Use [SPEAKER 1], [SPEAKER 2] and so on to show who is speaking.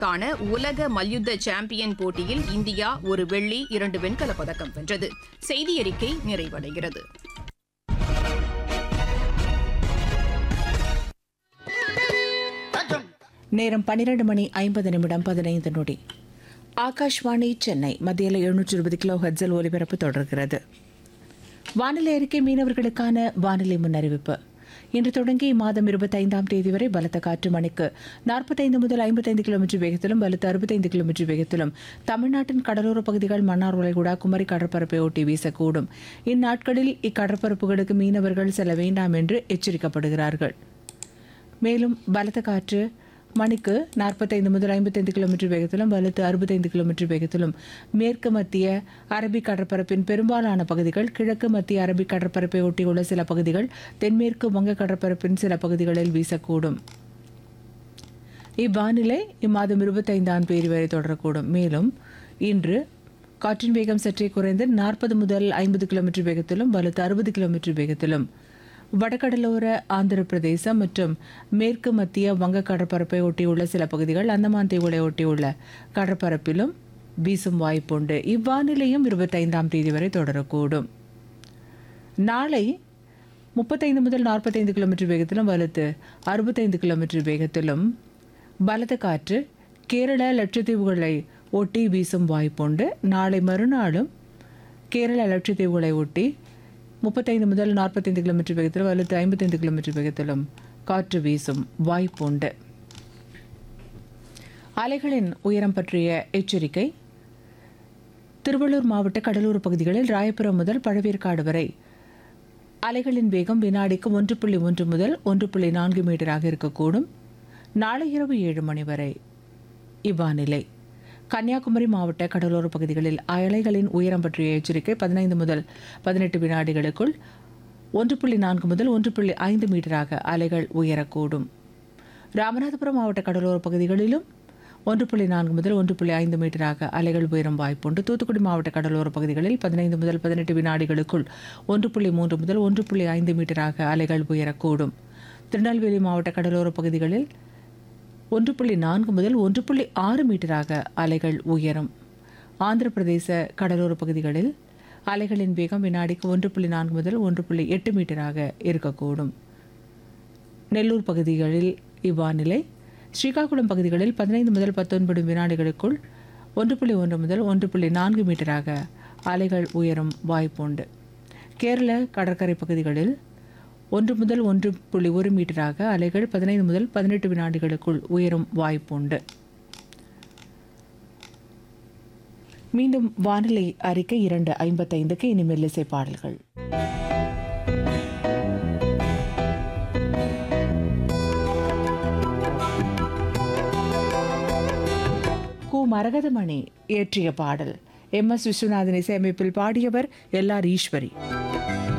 [SPEAKER 1] க்கான உலக மல்யுத்த சாம்பியன் போட்டியில் இந்தியா ஒரு வெள்ளி இரண்டு வெண்கலப் பதக்கம் வென்றது செய்தி அறிக்கை நிறைவடைகிறது
[SPEAKER 2] நேரம் பன்னிரண்டு மணி ஐம்பது நிமிடம் பதினைந்து நொடி ஆகாஷ்வாணி சென்னை மத்தியில் எழுநூற்றி இருபது கிலோ ஹெட்ஸல் ஒலிபரப்பு தொடர்கிறது வானிலை அறிக்கை மீனவர்களுக்கான வானிலை முன்னறிவிப்பு இன்று தொடங்கி இம்மாதம் இருபத்தைந்தாம் தேதி வரை பலத்த காற்று மணிக்கு நாற்பத்தைந்து முதல் ஐம்பத்தைந்து கிலோமீட்டர் வேகத்திலும் பலத்த அறுபத்தைந்து கிலோமீட்டர் வேகத்திலும் தமிழ்நாட்டின் கடலோர பகுதிகள் மன்னார் உலைகுடா குமரி கடற்பரப்பை ஒட்டி வீசக்கூடும் இந்நாட்களில் இக்கடற்பரப்புகளுக்கு மீனவர்கள் செல்ல வேண்டாம் என்று எச்சரிக்கப்படுகிறார்கள் மேலும் பலத்த காற்று மணிக்கு நாற்பத்தைந்து முதல் ஐம்பத்தைந்து கிலோமீட்டர் வேகத்திலும் வலுத்து அறுபத்தைந்து கிலோமீட்டர் வேகத்திலும் மேற்கு மத்திய அரபிக் கடற்பரப்பின் பெரும்பாலான பகுதிகள் கிழக்கு மத்திய அரபிக் கடற்பரப்பை ஒட்டியுள்ள சில பகுதிகள் தென்மேற்கு வங்க கடற்பரப்பின் சில பகுதிகளில் வீசக்கூடும் இவ்வானிலை இம்மாதம் இருபத்தைந்தாம் தேதி வரை தொடரக்கூடும் மேலும் இன்று காற்றின் வேகம் சற்றே குறைந்து நாற்பது முதல் ஐம்பது கிலோமீட்டர் வேகத்திலும் வலுத்து அறுபது கிலோமீட்டர் வேகத்திலும் வடகடலோர ஆந்திர பிரதேசம் மற்றும் மேற்கு மத்திய வங்க கடற்பரப்பை ஒட்டியுள்ள சில பகுதிகள் அந்தமான் தீவுகளை ஒட்டியுள்ள கடற்பரப்பிலும் வீசும் வாய்ப்புண்டு இவ்வானிலையும் இருபத்தைந்தாம் தேதி வரை தொடரக்கூடும் நாளை முப்பத்தைந்து முதல் நாற்பத்தைந்து கிலோமீட்டர் வேகத்திலும் வலுத்து அறுபத்தைந்து கிலோமீட்டர் வேகத்திலும் பலத்த காற்று கேரள லட்சத்தீவுகளை ஒட்டி வீசும் வாய்ப்புண்டு நாளை மறுநாளும் கேரள லட்சத்தீவுகளை ஒட்டி முப்பத்தைந்து முதல் நாற்பத்தைந்து கிலோமீட்டர் வேகத்திலும் வலுத்து ஐம்பத்தைந்து கிலோமீட்டர் வேகத்திலும் காற்று வீசும் வாய்ப்புண்டு அலைகளின் உயரம் பற்றிய எச்சரிக்கை திருவள்ளூர் மாவட்ட கடலோர பகுதிகளில் ராயபுரம் முதல் பழவேற்காடு வரை அலைகளின் வேகம் வினாடிக்கு ஒன்று புள்ளி ஒன்று முதல் ஒன்று புள்ளி நான்கு மீட்டராக இருக்கக்கூடும் நாளை இரவு ஏழு மணி வரை இவ்வானிலை கன்னியாகுமரி மாவட்ட கடலோர பகுதிகளில் அலைகளின் உயரம் பற்றிய எச்சரிக்கை பதினைந்து முதல் பதினெட்டு வினாடிகளுக்குள் ஒன்று புள்ளி நான்கு முதல் ஒன்று புள்ளி ஐந்து மீட்டராக அலைகள் உயரக்கூடும் ராமநாதபுரம் மாவட்ட கடலோர பகுதிகளிலும் ஒன்று புள்ளி நான்கு முதல் ஒன்று புள்ளி ஐந்து மீட்டராக அலைகள் உயரும் வாய்ப்புண்டு தூத்துக்குடி மாவட்ட கடலோர பகுதிகளில் பதினைந்து முதல் பதினெட்டு வினாடிகளுக்குள் ஒன்று புள்ளி மூன்று முதல் ஒன்று புள்ளி ஐந்து மீட்டராக அலைகள் உயரக்கூடும் திருநெல்வேலி மாவட்ட கடலோர பகுதிகளில் ஒன்று புள்ளி நான்கு முதல் ஒன்று புள்ளி ஆறு மீட்டராக அலைகள் உயரும் ஆந்திர பிரதேச கடலோர பகுதிகளில் அலைகளின் வேகம் வினாடிக்கு ஒன்று புள்ளி நான்கு முதல் ஒன்று புள்ளி எட்டு மீட்டராக இருக்கக்கூடும் நெல்லூர் பகுதிகளில் இவ்வானிலை ஸ்ரீகாகுளம் பகுதிகளில் பதினைந்து முதல் பத்தொன்பது வினாடிகளுக்குள் ஒன்று புள்ளி ஒன்று முதல் ஒன்று புள்ளி நான்கு மீட்டராக அலைகள் உயரும் வாய்ப்புண்டு கேரள கடற்கரை பகுதிகளில் ஒன்று முதல் ஒன்று புள்ளி ஒரு மீட்டராக அலைகள் பதினைந்து முதல் பதினெட்டு வினாடிகளுக்குள் உயரும் வாய்ப்புண்டு மீண்டும் வானிலை அறிக்கை இரண்டு ஐம்பத்தைந்துக்கு இனி மெல்லிசை பாடல்கள் கு மரகதமணி இயற்றிய பாடல் எம் எஸ் விஸ்வநாதன் இசையமைப்பில் பாடியவர் எல் ஆர் ஈஸ்வரி